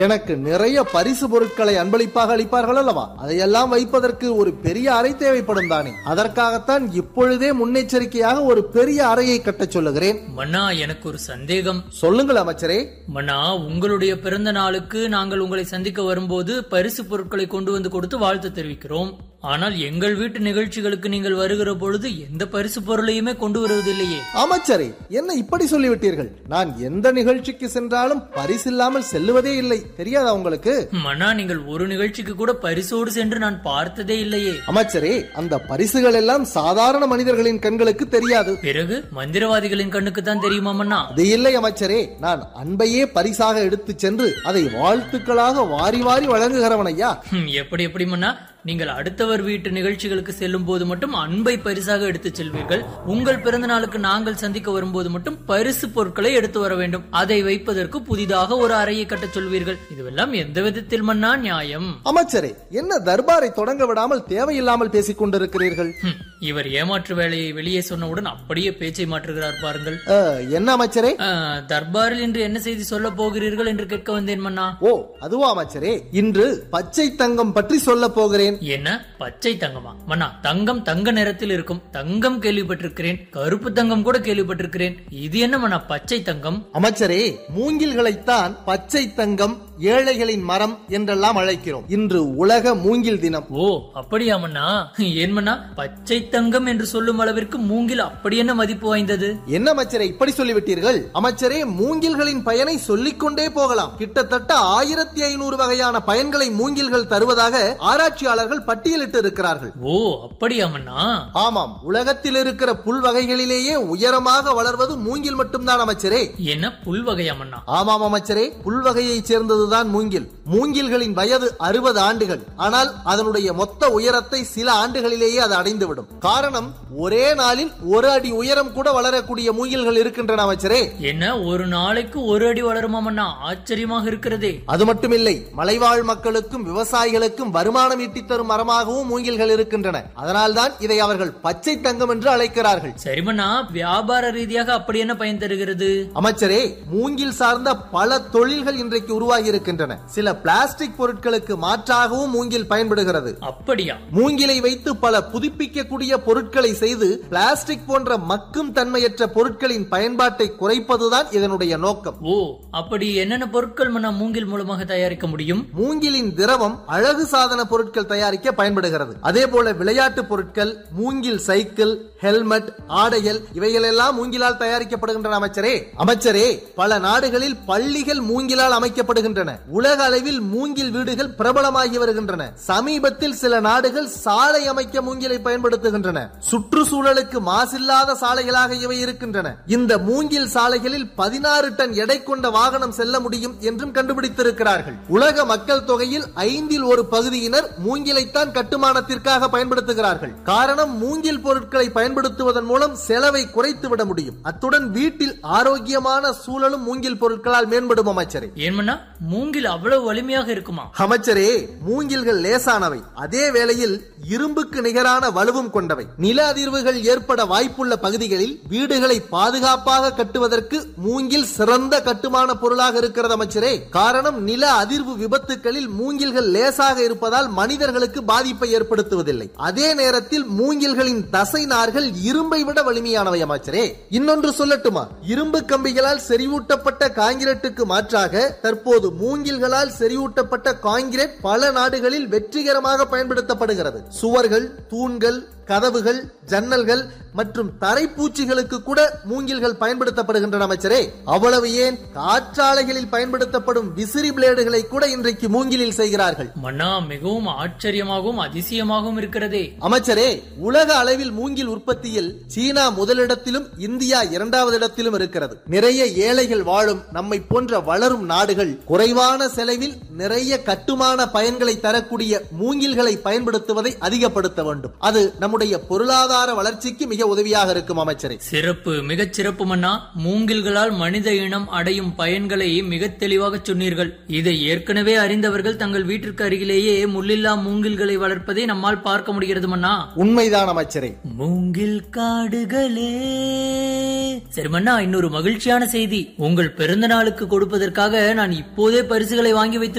எனக்கு நிறைய பரிசு பொருட்களை அன்பளிப்பாக அளிப்பார்கள் அல்லவா அதையெல்லாம் வைப்பதற்கு ஒரு பெரிய அறை தேவைப்படும் தானே அதற்காகத்தான் இப்பொழுதே முன்னெச்சரிக்கையாக ஒரு பெரிய அறையை கட்டச் சொல்லுகிறேன் மன்னா எனக்கு ஒரு சந்தேகம் சொல்லுங்கள் அமைச்சரே மன்னா உங்களுடைய பிறந்த நாளுக்கு நாங்கள் உங்களை சந்திக்க வரும்போது பரிசு பொருட்களை கொண்டு வந்து கொடுத்து வாழ்த்து தெரிவிக்கிறோம் ஆனால் எங்கள் வீட்டு நிகழ்ச்சிகளுக்கு நீங்கள் வருகிற பொழுது எந்த பரிசு பொருளையுமே கொண்டு வருவதில்லையே அமைச்சரே என்ன இப்படி சொல்லிவிட்டீர்கள் நான் எந்த நிகழ்ச்சிக்கு சென்றாலும் பரிசில்லாமல் செல்லுவதே இல்லை தெரியாதா உங்களுக்கு மன்னா நீங்கள் ஒரு நிகழ்ச்சிக்கு கூட பரிசோடு சென்று நான் பார்த்ததே இல்லையே அமைச்சரே அந்த பரிசுகள் எல்லாம் சாதாரண மனிதர்களின் கண்களுக்கு தெரியாது பிறகு மந்திரவாதிகளின் கண்ணுக்கு தான் தெரியுமா மன்னா அது இல்லை அமைச்சரே நான் அன்பையே பரிசாக எடுத்துச் சென்று அதை வாழ்த்துக்களாக வாரி வாரி வழங்குகிறவன் ஐயா ஹம், எப்படி எப்படி மன்னா நீங்கள் அடுத்தவர் வீட்டு நிகழ்ச்சிகளுக்கு செல்லும் போது மட்டும் அன்பை பரிசாக எடுத்துச் செல்வீர்கள் உங்கள் பிறந்த நாளுக்கு நாங்கள் சந்திக்க வரும்போது மட்டும் பரிசு பொருட்களை எடுத்து வர வேண்டும் அதை வைப்பதற்கு புதிதாக ஒரு அறையை கட்டச் சொல்வீர்கள் இதுவெல்லாம் எந்த விதத்தில் மன்னா நியாயம் அமைச்சரே என்ன தர்பாரை தொடங்க விடாமல் தேவையில்லாமல் பேசிக் கொண்டிருக்கிறீர்கள் ஹம், இவர் ஏமாற்று வேலையை வெளியே சொன்னவுடன் அப்படியே பேச்சை மாற்றுகிறார் பாருங்கள் அஹ், என்ன அமைச்சரே ஆ, தர்பாரில் இன்று என்ன செய்தி சொல்ல போகிறீர்கள் என்று கேட்க வந்தேன் மன்னா ஓ அதுவா அமைச்சரே இன்று பச்சை தங்கம் பற்றி சொல்ல போகிறேன் என்ன பச்சை தங்கமா மன்னா தங்கம் தங்க நிறத்தில் இருக்கும் தங்கம் கேள்விப்பட்டிருக்கிறேன் கருப்பு தங்கம் கூட கேள்விப்பட்டிருக்கிறேன் இது என்ன மன்னா பச்சை தங்கம் அமைச்சரே மூங்கில்களைத்தான் பச்சை தங்கம் ஏழைகளின் மரம் என்றெல்லாம் அழைக்கிறோம் இன்று உலக மூங்கில் தினம் ஓ அப்படியா மன்னா ஏன் மன்னா பச்சை தங்கம் என்று சொல்லும் அளவிற்கு மூங்கில் அப்படி என்ன மதிப்பு வாய்ந்தது என்ன அமைச்சரே இப்படி சொல்லிவிட்டீர்கள் அமைச்சரே மூங்கில்களின் பயனை சொல்லிக் கொண்டே போகலாம் கிட்டத்தட்ட ஆயிரத்தி ஐநூறு வகையான பயன்களை மூங்கில்கள் தருவதாக ஆராய்ச்சியாளர்கள் பட்டியலிட்டு இருக்கிறார்கள் ஓ அப்படியா மன்னா ஆமாம் உலகத்தில் இருக்கிற புல் வகைகளிலேயே உயரமாக வளர்வது மூங்கில் மட்டும்தான் அமைச்சரே என்ன புல் வகையா மன்னா ஆமாம் அமைச்சரே புல் வகையைச் சேர்ந்ததுதான் மூங்கில் மூங்கில்களின் வயது அறுபது ஆண்டுகள் ஆனால் அதனுடைய மொத்த உயரத்தை சில ஆண்டுகளிலேயே அது அடைந்துவிடும் காரணம் ஒரே நாளில் ஒரு அடி உயரம் கூட வளரக்கூடிய மூங்கில்கள் இருக்கின்றன அமைச்சரே என்ன ஒரு நாளைக்கு ஒரு அடி வளருமா மன்னா ஆச்சரியமாக இருக்கிறதே அது மட்டுமில்லை மலைவாழ் மக்களுக்கும் விவசாயிகளுக்கும் வருமானம் ஈட்டித் தரும் மரமாகவும் மூங்கில்கள் இருக்கின்றன அதனால்தான் இதை அவர்கள் பச்சை தங்கம் என்று அழைக்கிறார்கள் சரி மன்னா வியாபார ரீதியாக அப்படி என்ன பயன் தருகிறது அமைச்சரே மூங்கில் சார்ந்த பல தொழில்கள் இன்றைக்கு உருவாகி இருக்கின்றன சில பிளாஸ்டிக் பொருட்களுக்கு மாற்றாகவும் மூங்கில் பயன்படுகிறது அப்படியா மூங்கிலை வைத்து பல புதுப்பிக்கக்கூடிய பொருட்களை செய்து பிளாஸ்டிக் போன்ற மக்கும் தன்மையற்ற பொருட்களின் பயன்பாட்டை குறைப்பதுதான் இதனுடைய நோக்கம் ஓ அப்படி என்னென்ன பொருட்கள் மன்னா மூங்கில் மூலமாக தயாரிக்க முடியும் மூங்கிலின் திரவம் அழகு சாதன பொருட்கள் தயாரிக்க பயன்படுகிறது அதே போல விளையாட்டு பொருட்கள் மூங்கில் சைக்கிள் ஹெல்மெட் ஆடைகள் இவைகளெல்லாம் மூங்கிலால் தயாரிக்கப்படுகின்றன அமைச்சரே அமைச்சரே பல நாடுகளில் பள்ளிகள் மூங்கிலால் அமைக்கப்படுகின்றன உலக அளவில் மூங்கில் வீடுகள் பிரபலமாகி வருகின்றன சமீபத்தில் சில நாடுகள் சாலை அமைக்க மூங்கிலை பயன்படுத்துகின்றன சுற்றுச்சூழலுக்கு மாசில்லாத சாலைகளாக இவை இருக்கின்றன இந்த மூங்கில் சாலைகளில் பதினாறு டன் எடை கொண்ட வாகனம் செல்ல முடியும் என்றும் கண்டுபிடித்திருக்கிறார்கள் உலக மக்கள் தொகையில் ஐந்தில் ஒரு பகுதியினர் மூங்கிலைத்தான் கட்டுமானத்திற்காக பயன்படுத்துகிறார்கள் காரணம் மூங்கில் பொருட்களை பயன்படுத்துவதன் மூலம் செலவை குறைத்து விட முடியும் அத்துடன் வீட்டில் ஆரோக்கியமான சூழலும் மூங்கில் பொருட்களால் மேம்படும் அமைச்சரே ஏன் மன்னா மூங்கில் அவ்வளவு வலிமையாக இருக்குமா அமைச்சரே மூங்கில்கள் லேசானவை அதே வேளையில் இரும்புக்கு நிகரான வலுவும் கொண்டவை நில அதிர்வுகள் ஏற்பட வாய்ப்புள்ள பகுதிகளில் வீடுகளை பாதுகாப்பாக கட்டுவதற்கு மூங்கில் சிறந்த கட்டுமான பொருளாக இருக்கிறது அமைச்சரே காரணம் நில அதிர்வு விபத்துகளில் மூங்கில்கள் லேசாக இருப்பதால் மனிதர்களுக்கு பாதிப்பை ஏற்படுத்துவதில்லை அதே நேரத்தில் மூங்கில்களின் தசை நார்கள் இரும்பை விட வலிமையானவை அமைச்சரே இன்னொன்று சொல்லட்டுமா இரும்பு கம்பிகளால் செறிவூட்டப்பட்ட காங்கிரீட்டுக்கு மாற்றாக தற்போது மூங்கில்களால் செறிவூட்டப்பட்ட காங்கிரீட் பல நாடுகளில் வெற்றிகரமாக பயன்படுத்தப்படுகிறது சுவர்கள் தூண்கள் கதவுகள் ஜன்னல்கள் மற்றும் தரைப்பூச்சிகளுக்கு கூட மூங்கில்கள் பயன்படுத்தப்படுகின்றன அமைச்சரே அவ்வளவு ஏன் காற்றாலைகளில் பயன்படுத்தப்படும் விசிறி பிளேடுகளை கூட இன்றைக்கு மூங்கிலில் செய்கிறார்கள் மன்னா மிகவும் ஆச்சரியமாகவும் அதிசயமாகவும் இருக்கிறதே அமைச்சரே உலக அளவில் மூங்கில் உற்பத்தியில் சீனா முதலிடத்திலும் இந்தியா இரண்டாவது இடத்திலும் இருக்கிறது நிறைய ஏழைகள் வாழும் நம்மை போன்ற வளரும் நாடுகள் குறைவான செலவில் நிறைய கட்டுமான பயன்களை தரக்கூடிய மூங்கில்களை பயன்படுத்துவதை அதிகப்படுத்த வேண்டும் அது நம்முடைய பொருளாதார வளர்ச்சிக்கு மிக உதவியாக இருக்கும் அமைச்சரே சிறப்பு மிகச் சிறப்பு மன்னா மூங்கில்களால் மனித இனம் அடையும் பயன்களை மிக தெளிவாக சொன்னீர்கள் இதை ஏற்கனவே அறிந்தவர்கள் தங்கள் வீட்டிற்கு அருகிலேயே முள்ளில்லா மூங்கில்களை வளர்ப்பதை நம்மால் பார்க்க முடிகிறது மன்னா உண்மைதான் அமைச்சரே மூங்கில் காடுகளே சரி மன்னா இன்னொரு மகிழ்ச்சியான செய்தி உங்கள் பிறந்த நாளுக்கு கொடுப்பதற்காக நான் இப்போதே பரிசுகளை வாங்கி வைத்து